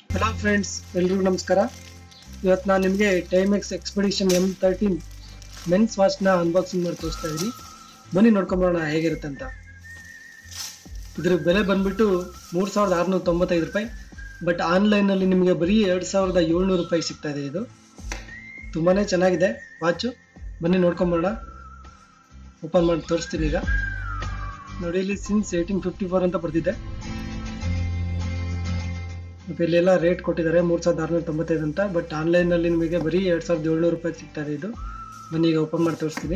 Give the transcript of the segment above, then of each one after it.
hello friends ಎಲ್ರಿಗೂ ನಮಸ್ಕಾರ ಇವತ್ತು ನಾನು ನಿಮಗೆ Timex Expedition M thirteen men's ವಾಚ್ನ ಅನ್ಬಾಕ್ಸಿಂಗ್ ಮಾಡಿ ತೋರಿಸ್ತಾ ಇದ್ದೀನಿ ಬನ್ನಿ ನೋಡ್ಕೊಂಬರೋಣ ಹೇಗಿರುತ್ತೆ ಅಂತ ಇದ್ರ ಬೆಲೆ ಬಂದ್ಬಿಟ್ಟು ಮೂರು ಸಾವಿರದ ಆರುನೂರ ತೊಂಬತ್ತೈದು ರೂಪಾಯಿ ಬಟ್ ಆನ್ಲೈನಲ್ಲಿ ನಿಮಗೆ ಬರೀ ಎರಡು ಸಾವಿರದ ಏಳ್ನೂರು ರೂಪಾಯಿ ಸಿಗ್ತಾ ಇದೆ ಇದು ತುಂಬಾ ಚೆನ್ನಾಗಿದೆ ವಾಚು ಬನ್ನಿ ನೋಡ್ಕೊಂಬರೋಣ ಓಪನ್ ಮಾಡಿ ತೋರಿಸ್ತೀನಿ ಈಗ ನೋಡಿ ಇಲ್ಲಿ ಸಿನ್ಸ್ ಏಯ್ಟೀನ್ ಫಿಫ್ಟಿ ಫೋರ್ ಅಂತ ಬರ್ತಿದೆ ಮತ್ತೆ ಇಲ್ಲೆಲ್ಲ ರೇಟ್ ಕೊಟ್ಟಿದ್ದಾರೆ ಮೂರು ಸಾವಿರದ ಆರುನೂರ ತೊಂಬತ್ತೈದು ಅಂತ ಬಟ್ ಆನ್ಲೈನಲ್ಲಿ ನಿಮಗೆ ಬರೀ ಎರಡು ಸಾವಿರದ ಏಳ್ನೂರು ರೂಪಾಯಿ ಸಿಗ್ತಾ ಇದೆ ಇದು ಬನ್ನಿ ಈಗ ಓಪನ್ ಮಾಡಿ ತೋರಿಸ್ತೀನಿ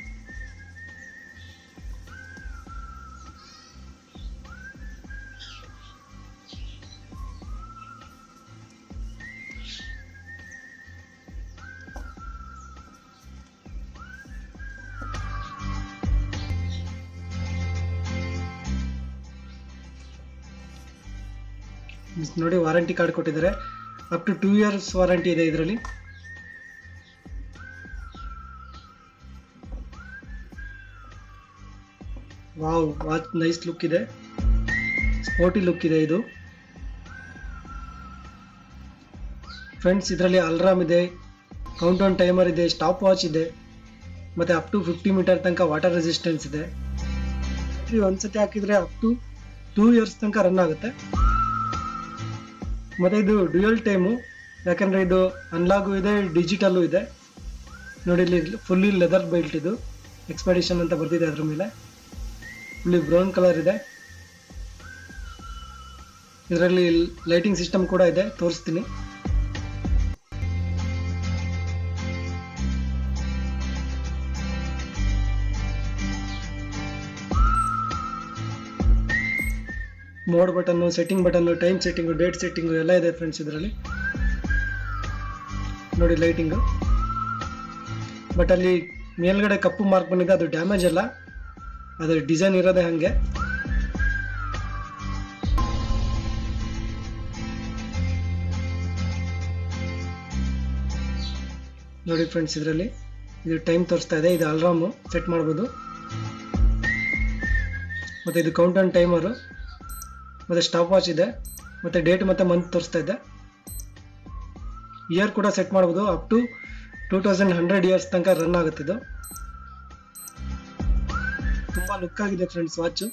ಮಿಸ್ ನೋಡಿ ವಾರಂಟಿ ಕಾರ್ಡ್ ಕೊಟ್ಟಿದ್ದಾರೆ up to two years warranty ಇದೆ ಇದರಲ್ಲಿ ವಾವ್ ವಾಚ್ ನೈಸ್ ಲುಕ್ ಇದೆ ಸ್ಪೋರ್ಟಿ ಲುಕ್ ಇದೆ ಇದು ಫ್ರೆಂಡ್ಸ್ ಇದರಲ್ಲಿ ಅಲ್ರಾಮ್ ಇದೆ ಕೌಂಟ್ ಆನ್ ಟೈಮರ್ ಇದೆ ಸ್ಟಾಪ್ ವಾಚ್ ಇದೆ ಮತ್ತೆ ಅಪ್ ಟು ಫಿಫ್ಟಿ ಮೀಟರ್ ತನಕ ವಾಟರ್ ರೆಸಿಸ್ಟೆನ್ಸ್ ಇದೆ ಬ್ಯಾಟ್ರಿ ಒಂದ್ಸತಿ ಹಾಕಿದ್ರೆ ಅಪ್ ಟು ಟೂ ಇಯರ್ಸ್ ತನಕ ರನ್ ಆಗುತ್ತೆ ಮತ್ತೆ ಇದು ಡ್ಯುಯಲ್ ಟೈಮು ಯಾಕಂದ್ರೆ ಇದು ಅನ್ಲಾಗು ಇದೆ ಡಿಜಿಟಲ್ಲು ಇದೆ ನೋಡಿ ಇಲ್ಲಿ ಫುಲ್ಲಿ ಲೆದರ್ ಬೆಲ್ಟ್ ಇದು ಎಕ್ಸ್ಪೆಡಿಷನ್ ಅಂತ ಬರ್ತಿದೆ ಅದ್ರ ಮೇಲೆ ಫುಲ್ಲಿ ಬ್ರೌನ್ ಕಲರ್ ಇದೆ ಇದರಲ್ಲಿ ಲೈಟಿಂಗ್ ಸಿಸ್ಟಮ್ ಕೂಡ ಇದೆ ತೋರಿಸ್ತೀನಿ mode button setting button time setting date setting ಎಲ್ಲ ಇದೆ ಫ್ರೆಂಡ್ಸ್ ಇದರಲ್ಲಿ ನೋಡಿ ಲೈಟಿಂಗು ಬಟ್ ಅಲ್ಲಿ ಮೇಲ್ಗಡೆ ಕಪ್ಪು ಮಾರ್ಕ್ ಬಂದಿದೆ ಅದು ಡ್ಯಾಮೇಜ್ ಅಲ್ಲ ಅದು ಡಿಸೈನ್ ಇರೋದೇ ಹಾಗೆ ನೋಡಿ ಫ್ರೆಂಡ್ಸ್ ಇದರಲ್ಲಿ ಇದು ಟೈಮ್ ತೋರಿಸ್ತಾ ಇದೆ ಇದು ಅಲ್ರಾಮು ಸೆಟ್ ಮಾಡ್ಬೋದು ಮತ್ತು ಇದು ಕೌಂಟ್ ಆನ್ ಟೈಮರು ಮತ್ತು ಸ್ಟಾಪ್ ವಾಚ್ ಇದೆ ಮತ್ತು ಡೇಟ್ ಮತ್ತು ಮಂತ್ ತೋರಿಸ್ತಾ ಇದೆ ಇಯರ್ ಕೂಡ ಸೆಟ್ ಮಾಡ್ಬೋದು up to two thousand hundred years ತನಕ ರನ್ ಆಗುತ್ತೆ ಇದು ತುಂಬ ಲುಕ್ ಆಗಿದೆ ಫ್ರೆಂಡ್ಸ್ ವಾಚು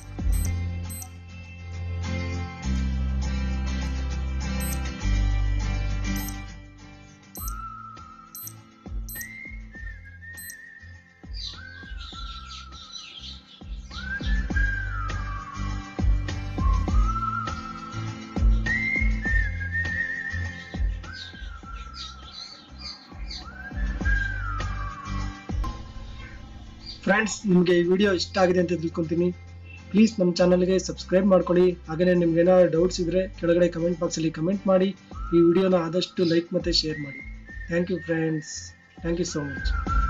ಫ್ರೆಂಡ್ಸ್ ನಿಮಗೆ ಈ ವಿಡಿಯೋ ಇಷ್ಟ ಆಗಿದೆ ಅಂತ ತಿಳ್ಕೊತೀನಿ ಪ್ಲೀಸ್ ನಮ್ಮ ಚಾನಲ್ಗೆ ಸಬ್ಸ್ಕ್ರೈಬ್ ಮಾಡ್ಕೊಳ್ಳಿ ಹಾಗೆಯೇ ನಿಮ್ಗೆ ಏನಾದ್ರು ಡೌಟ್ಸ್ ಇದ್ದರೆ ಕೆಳಗಡೆ ಕಮೆಂಟ್ ಬಾಕ್ಸಲ್ಲಿ ಕಮೆಂಟ್ ಮಾಡಿ ಈ ವಿಡಿಯೋನ ಆದಷ್ಟು ಲೈಕ್ ಮತ್ತು ಶೇರ್ ಮಾಡಿ thank you friends thank you so much